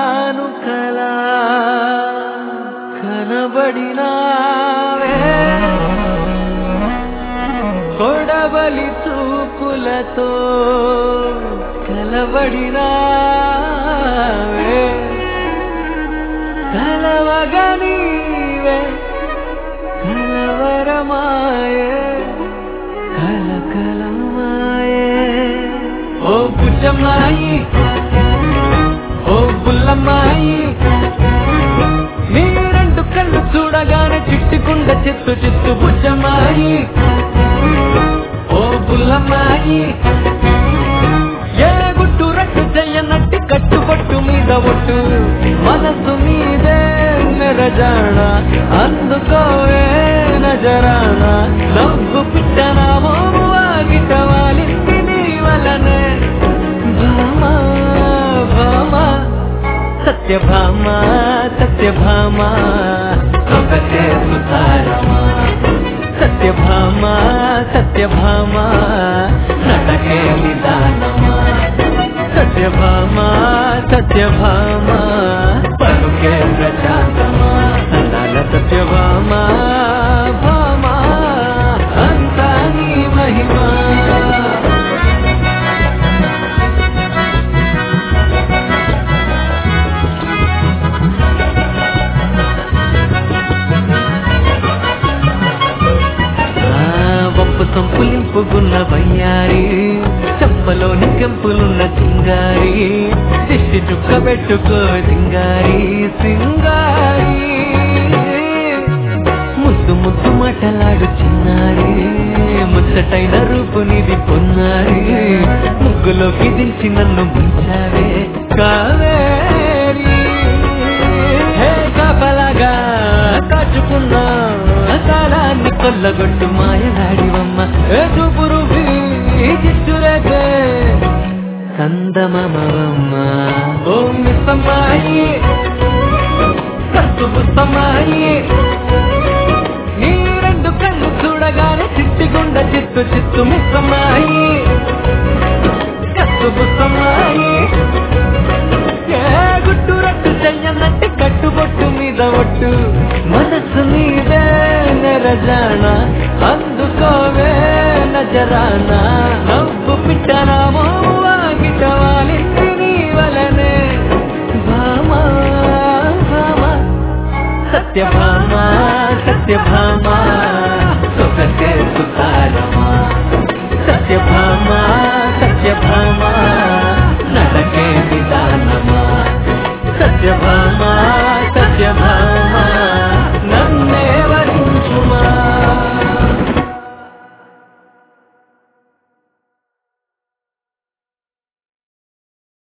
కానుకలా కనబడినావే కొడవలి చూపులతో కలబడినావే కలవగనీవే కలవరమాయే కలకలమాయే ఓ పుచ్చమ్మాయి ఓ బుల్లమ్మాయి నీ రెండు కళ్ళు చూడగానే చిట్టుకుండ చిత్తు చిత్తు బుచ్చమ్మాయి ఓ బుల్లమ్మాయి ఏ గుట్టు రట్టు చెయ్యనట్టి కట్టుబట్టు మీద ఒట్టు మనసు మీదే నెరజాణ అందుకోవే నజరాణ నవ్వు పిట్టన మోము ఆగిట వాలింది నీ వలనే భామ భామ సత్యభామ సత్యభామ ఒకటే సుతారమా సత్యభామ సత్యభామ నటకే నిదానమా సత్యభామ సత్యభామ పలుకే ప్రశాంతమా అందాల సత్యభామ భామ అంతా నీ మహిమా ఆ, వంపు సంపులింపుగున్న వయ్యారి చెప్పలోని కెంపులున్న సింగారి దిష్టి చుక్క పెట్టుకో సింగారి సింగారి ముద్దు ముద్దు మాటలాడు చిన్నారి ముచ్చటైన రూపు నీది పొన్నారి ముగ్గులోకి దించి నన్ను ముంచావే కావేరి హే కాపలాగా కాచుకున్నా కాలాన్ని కొల్లగొట్టు మాయలాడివమ్మ ఏ చూపురు చిచ్చురేగే సందమమవమ్మ ఓ మిస్సమ్మాయి కస్తు పుస్తమ్మాయి నీ రెండు కళ్ళు చూడగానే చిట్టుగుండ చిత్తు చిత్తు మిస్సమ్మాయి కస్తు పుస్తమ్మాయి ఏ గుట్టు రట్టు చెయ్యన్నట్టు కట్టుబొట్టు మీద ఒట్టు మనసు నీదే నెరజాణ అందుకోవే నజరాన నవ్వు పిట్టనామో వాగిట వాలింది నీ వలనే భామ భామ సత్యభామ సత్యభామ